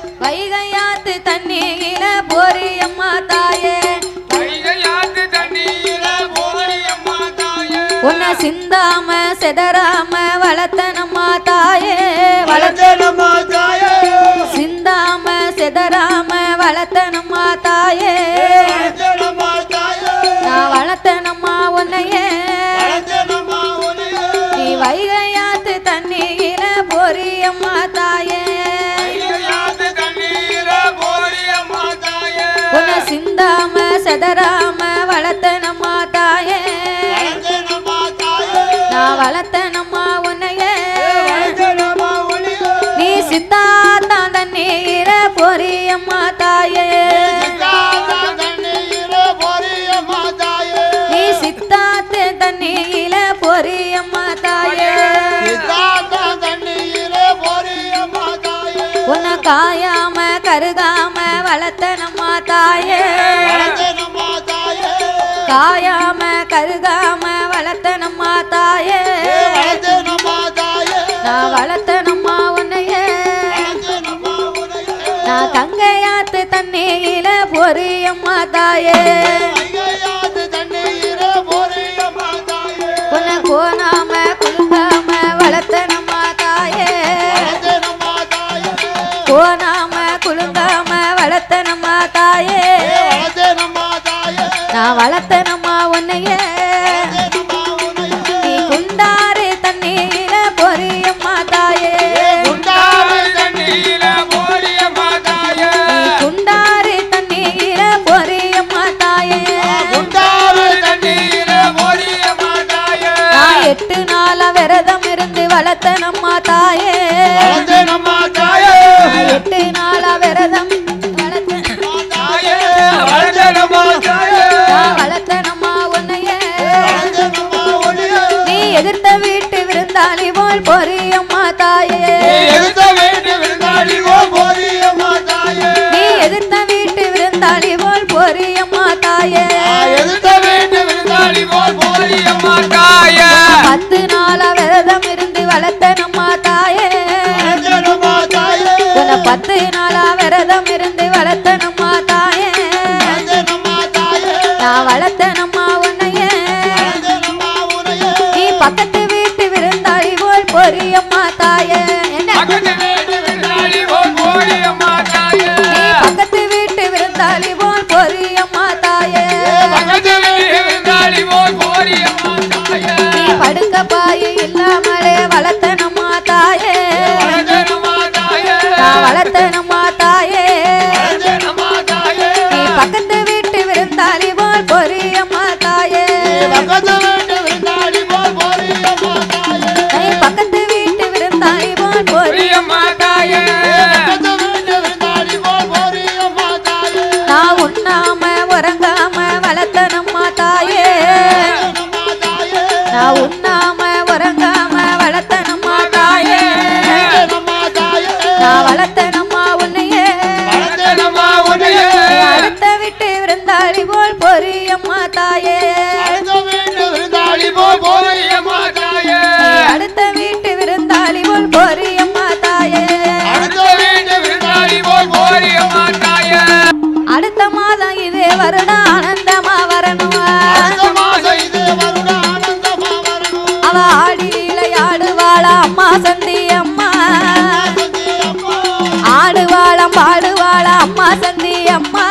வைகையாத்து தண்ணியில போரியம்மா தாயே வைகையாத்து தண்ணீர போரியம்மா தாயே உன்னை சிந்தாம செதறாம வளர்த்தனம்மா தாயே வளர்த்த வளர்த்தனம்மா தாயே சிந்தாம செதறாம வளர்த்தனம்மா தாயே வளர்த்தனம்மா தாயே நான் வளர்த்தனம்மா உன்னையே வளர்த்தனம்மா உன்னையே நீ வைகையாத்து தண்ணியில போரியம்மா தாயே வைகையாத்து தண்ணீர போரியம்மா தாயே உன்னை சிந்தாம செதறாம வளர்த்தனம்மா தாயே வளர்த்தனம்மா தாயே நான் வளர்த்தனம்மா உன்னையே வளர்த்தனம்மா உன்னையே நீ சித்தாத்தான் தண்ணீர போரியம்மா தாயே சித்தாத்தா தண்ணீரே போரியம்மா தாயே நீ சித்தாத்து தண்ணீர போரியம்மா தாயே சித்தாத்தா தண்ணீரே போரியம்மா தாயே உன்னை காயாம கருகாம வளர்த்தனம்மா தாயே வளர்த்தனம்மா தாயே காயாம கருகாம வளர்த்தனம்மா தாயே வளர்த்தனம்மா தாயே நான் வளர்த்தனம்மா உன்னையே வளர்த்தனம்மா உன்னையே நான் கங்கையாத்து தண்ணீர பொரியம்மா தாயே வைகையாத்து தண்ணீரே போரியம்மா தாயே உன்னை கோணாம குலுங்காம வளர்த்தனம்மா தாயே வளர்த்தனம்மா தாயே கோணாம குலுங்காம வளர்த்தனம்மா தாயே வளர்த்தனம்மா தாயே நான் வளர்த்தனம்மா உன்னையே வளர்த்தனம்மா உன்னையே நீ குண்டாறு தண்ணீர பொரியம்மா தாயே குண்டாறு தண்ணீர போரியம்மா தாயே நீ குண்டாறு தண்ணீர பொரியம்மா தாயே குண்டாறு தண்ணீர போரியம்மா தாயே நான் எட்டு நாளா விரதம் இருந்து வளர்த்தனம்மா தாயே வளர்த்தனம்மா தாயே நான் எட்டு நாளா விரதம் வளர்த்த தாயே வளர்த்தனம்மா தாயே நான் வளர்த்தனம்மா உன்னையே வளர்த்தனம்மா உன்னையே நீ எதிர்த்த வீட்டு விருந்தாளி போல் பொரியம்மா தாயே எதிர்த்த வீட்டு விருந்தாளி ஓ போரியம்மா தாயே நீ எதிர்த்த வீட்டு விருந்தாளி போல் பொரியம்மா தாயே எதிர்த்த வீட்டு விருந்தாளி போல் போரியம்மா தாயே பத்து நாளா விரதம் இருந்து வளர்த்தனம்மா தாயே வளர்த்தனம்மா தாயே உன்னை பத்து நாளா விரதம் இருந்து வளர்த்தனம்மா தாயே வளர்த்தனம்மா தாயே நான் வளர்த்தனம்மா உன்னையே வளர்த்தனம்மா உன்னையே நீ பக்கத்து வீட்டு விருந்தாளி போல் பொரியம்மா தாயே என்ன பக்கத்து வீட்டு விருந்தாளி போல் போரியம்மா தாயே நீ பக்கத்து வீட்டு விருந்தாளி போல் பொரியம்மா தாயே பக்கத்து வீட்டு விருந்தாளி போல் போரியம்மா தாயே நீ படுக்க பாய் இல்லாமலே வளர்த்தனம்மா தாயே வளர்த்தனம்மா தாயே நான் வளர்த்தனம்மா தாயே வளர்த்தனம்மா தாயே நீ பக்கத்து வீட்டு விருந்தாளி போல் பொரியம்மா தாயே பக்கத்து வீட்டு விருந்தாளி போல் போரியம்மா தாயே நீ பக்கத்து வீட்டு விருந்தாளி போல் பொரி போரியம்மா தாயே பக்கத்து வீட்டு விருந்தாளி போல் போரியம்மா தாயே நான் உண்ணாம உறங்காம வளர்த்தனம்மா தாயே வளர்த்தனம்மா தாயே நான் உண்ணாம உறங்காம வளர்த்தனம்மா தாயே வளர்த்தனம்மா தாயே நான் வளர்த்தனம்மா உன்னையே வளர்த்தனம்மா உன்னையே நீ அடுத்த விட்டு விருந்தாளி போல் பொரியம்மா தாயே அடுத்த வீட்டு விருந்தாளி விருந்தாளி போல் போரியம்மா தாயே நீ அடுத்த வீட்டு விருந்தாளி போல் பொரியம்மா தாயே அடுத்த வீட்டு விருந்தாளி போல் போரியம்மா தாயே அடுத்த மாதம் இதே வருடம் ஆனந்தமா வரணும் அடுத்த மாசம் இது வருடம் ஆனந்தமா வரணும் அவ ஆடி விளையாடுவாள அம்மா சந்தி அம்மா சந்தி அம்மா ஆடுவாளாம் பாடுவாள அம்மா சந்தி அம்மா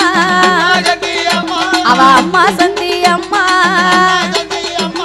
சக்தி அம்மா அவ அம்மா சந்தி அம்மா சந்தி அம்மா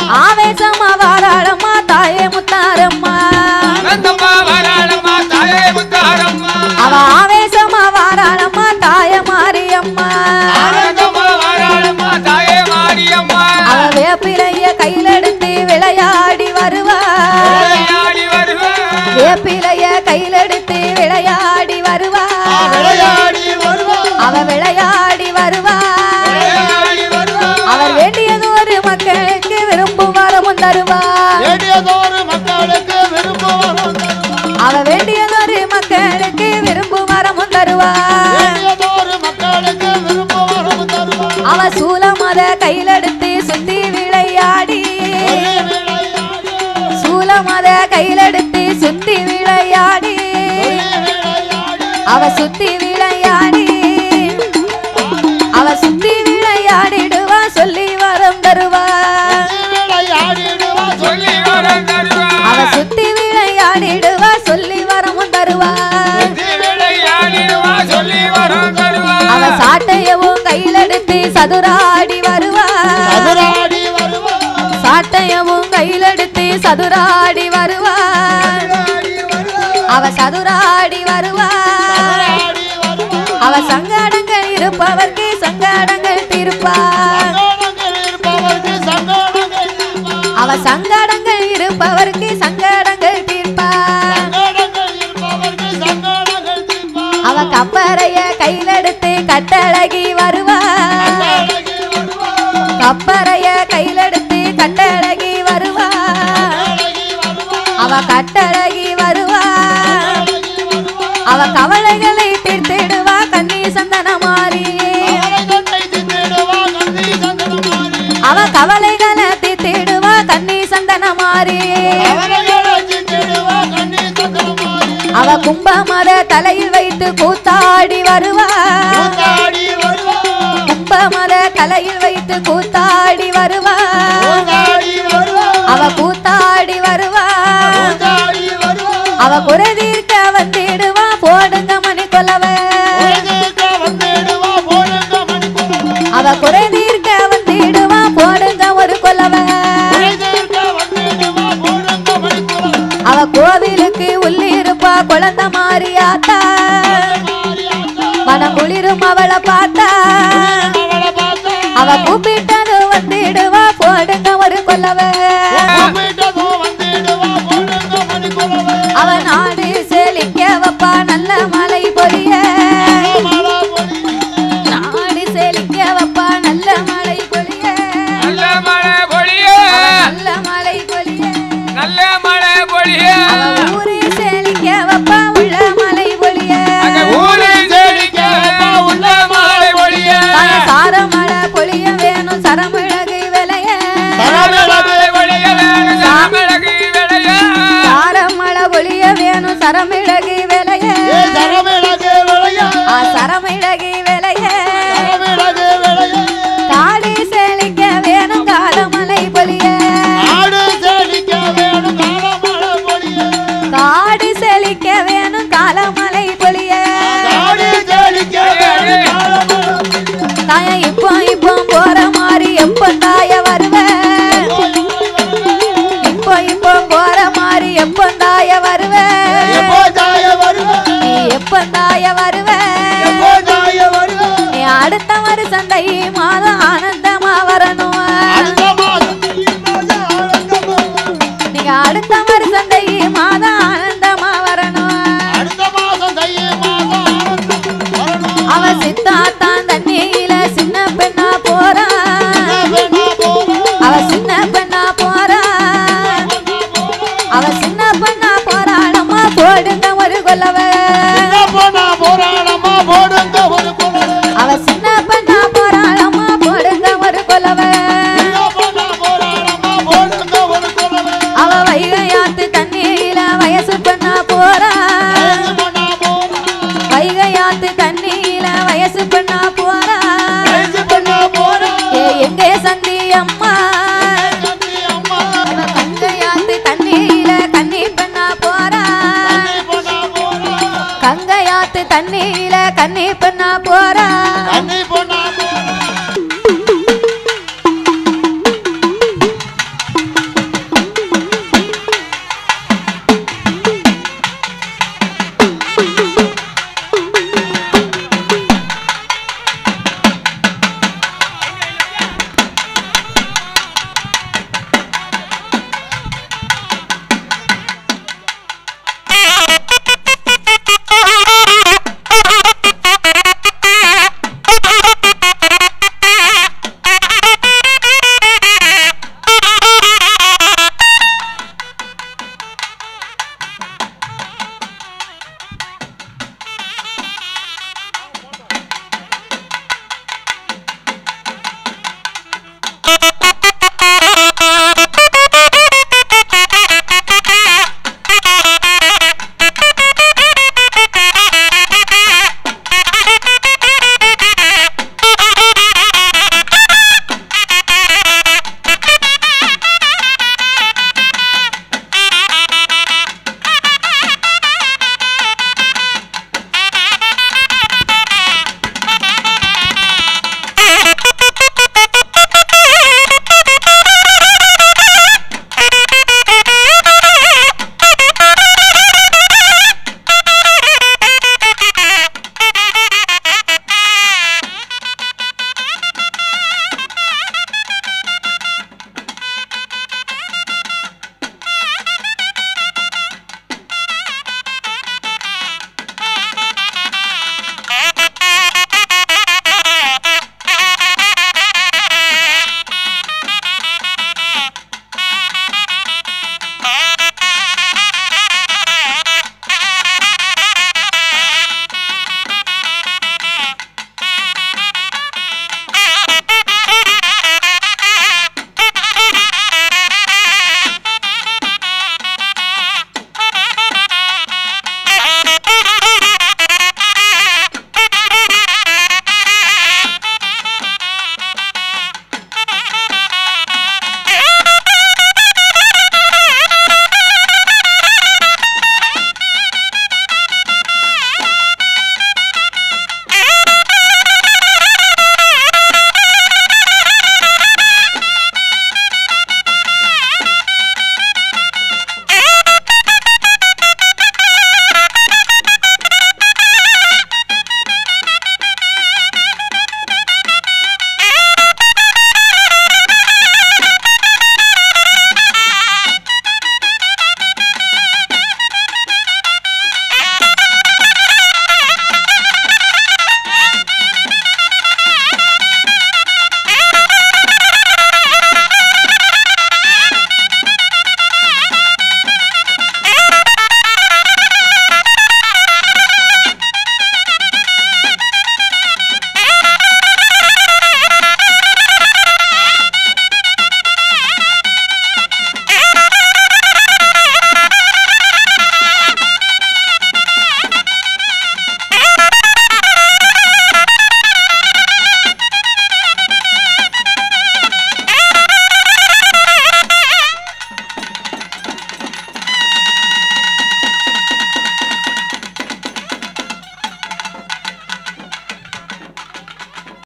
ஆவேசமா வாராளம்மா தாயே முத்தாரம்மா அனந்தம்மா வராளம்மா தாயே முத்தாரம்மா அவ ஆவேசமா வாராளம்மா தாய மாரியம்மா ஆனந்தம்மா வராளம்மா தாயே மாரியம்மா அவ வேப்பிலைய கையில எடுத்து விளையாடி வருவா விளையாடி வருவா வேப்பிலைய கையில எடுத்து விளையாடி வருவா விளையாடி வருவா அவ விளையாடி வருவா விளையாடி வருவா அவர் வேண்டியது ஒரு மக்களுக்கு விரும்பும் வரமும் தருவா வேண்டியதோறு மக்களுக்கு விருப்பம் வரும் தருவா. அவ வேண்டியதொரு மக்களுக்கு விரும்பும் வரமும் தருவா வேண்டியதோறு மக்களுக்கு விருப்பம் வரும் தருவா. அவ சூலம் அத கையில எடுத்து சுத்தி விளையாடி ஒரே விளையாடி, சூலம் அத கையில எடுத்து சுத்தி விளையாடி ஒரே விளையாடி, அவ சுத்தி விளையாடி அவ சுத்தி விளையாடிடுவா சொல்லி வரம் தருவா விளையாடிடுவா சொல்லி வரம் தருவா அவ சுத்தி விளையாடிடுவா சொல்லி வரமும் தருவா சுத்தி விளையாடிடுவா சொல்லி வரம் தருவா அவ சாட்டையவும் கையில் எடுத்து சதுராடி வருவா சதுராடி வருவா சாட்டையவும் கையில் எடுத்து சதுராடி வருவா அவ சதுராடி வருவா சதுராடி வருவா அவ சங்கடங்கள் இருப்பவர்க்கு சங்கடங்கள் தீர்ப்பா சங்கடங்கள் இருப்பவர்க்கு சங்கடங்கள் தீர்ப்பா. அவ சங்கடங்கள் இருப்பவர்க்கு சங்கடங்கள் தீர்ப்பா சங்கடங்கள் இருப்பவர்க்கு சங்கடங்கள் தீர்ப்பா. அவ கப்பறைய கையில் எடுத்து கட்டழகி வருவா அழகி வருவா கப்பறைய கையில் எடுத்து கட்டழகி வருவா அழகி வருவா அவ கட்டழகி வருவா அழகி வருவா அவ கவலைகளை தீர்த்திடுவா கண்ணி சந்தன மாறி அவளை திட்டிடுவா கந்தி சந்தனமாரி அவ கவலைகளை தீர்த்திடுவா கண்ணி சந்தன மாறி அவளைகளை திட்டிடுவா கந்தி சந்தனமாரி அவ கும்பமத தலையில் வைத்து கூத்தாடி வருவா கூத்தாடி வருவா கும்பமத தலையில் வைத்து கூத்தாடி வருவா கூத்தாடி வருவா அவ கூத்தாடி வருவா கூத்தாடி வருவா அவ குறை தீர்க்க வந்திடுவா போடுங்க மணி கொலவ உலகுக்கு வந்திடுவா போடுங்க மணிக்குறவ அவ குறை தீர்க்க வந்திடுவா போடுங்க ஒரு கொலவ உலகுக்கு வந்திடுவா போடுங்க மணிக்குறவ அவ கோவிலுக்கு உள்ளிருப்பா குழந்த மாறியாத்தா மனம் குளிரும் அவளை பார்த்தா அவளை பார்த்தா அவ கூப்பிட்டது வந்திடுவா போடுங்க ஒரு கொலவ கூப்பிட்டதோ வந்திடுவா போடுங்க மணிக்குறவ அவ நாடு செழிக்க வப்பா நல்ல மழை பொழிய மழை பொழிய நாடு செழிக்க வப்பா நல்ல மழை பொழிய நல்ல மழை பொழிய நல்ல மழை பொழிய நல்ல மழை பொழிய அவ ஊரே செழிக்க வப்பா உள்ள மழை பொழிய அங்க ஊரே செழிக்க உள்ள மழை பொழிய தாய சார மழை பொழிய வேணும் சரமிழகு விளைய மழை பொழிய வேணும் சாமிழகு விளைய சார மழை பொழிய வேணும் சரமிழகு விளைய ஏ சரமிழகு விளைய ஆ சரமிழகு விளைய சரமிழகு விளைய காடு செழிக்க வேணும் காலமலை பொழிய ஆடு செழிக்க வேணும் காலமழை பொழிய காடு செழிக்க வேணும் காலமலை பொழிய ஆடு செழிக்க வேணும் காலமழை பொழிய தாய இப்போ இப்போ போற மாதிரி எப்போ தாய வருவ இப்போ இப்போ போற மாதிரி எப்போ தாய வருவ எப்போ தாய வருவ நீ எப்போ தாய வருவ எப்போ தாய வருவ நீ அடுத்த வருஷம் தை மாதம் ஆனந்தமா வரணும் அடுத்த மாதம் தைமாதம் ஆனந்தமா நீங்க அடுத்த வருஷம் தை மாதம் ஆனந்தமா வரணும் அடுத்த மாதம் தை மாதம் ஆனந்தம் வரணும் அவ சித்தாத்தான் தண்ணியில சின்ன பெண்ணா போறா வேணா போறோம் அவ சின்ன பெண்ணா போறா அவ சின்ன பெண்ணா போறாளம்மா போடுங்க ஒரு கொலவ சின்ன பொண்ணா போறாளம்மா போடுங்க ஒரு குழல் அவ சின்ன பெண்ணா போறாளம்மா போடுங்க ஒரு கொலவ சின்ன பொண்ணா போறாளம்மா போடுங்க ஒரு குழல் அவ வைகையாத்து தண்ணியில வயசு பெண்ணா போறா வயசு பொண்ணா போறா வைகையாத்து தண்ணியில வயசு பெண்ணா போறா வயசு பொண்ணா போறா ஏ எங்கே சந்தி அம்மா கண்ணி அம்மா அவ கங்கையாத்து தண்ணியில கன்னி பெண்ணா போறா கண்ணி பொண்ணா போறா கங்கையாத்து தண்ணியில கன்னி பெண்ணா போறா கண்ணி பொண்ணா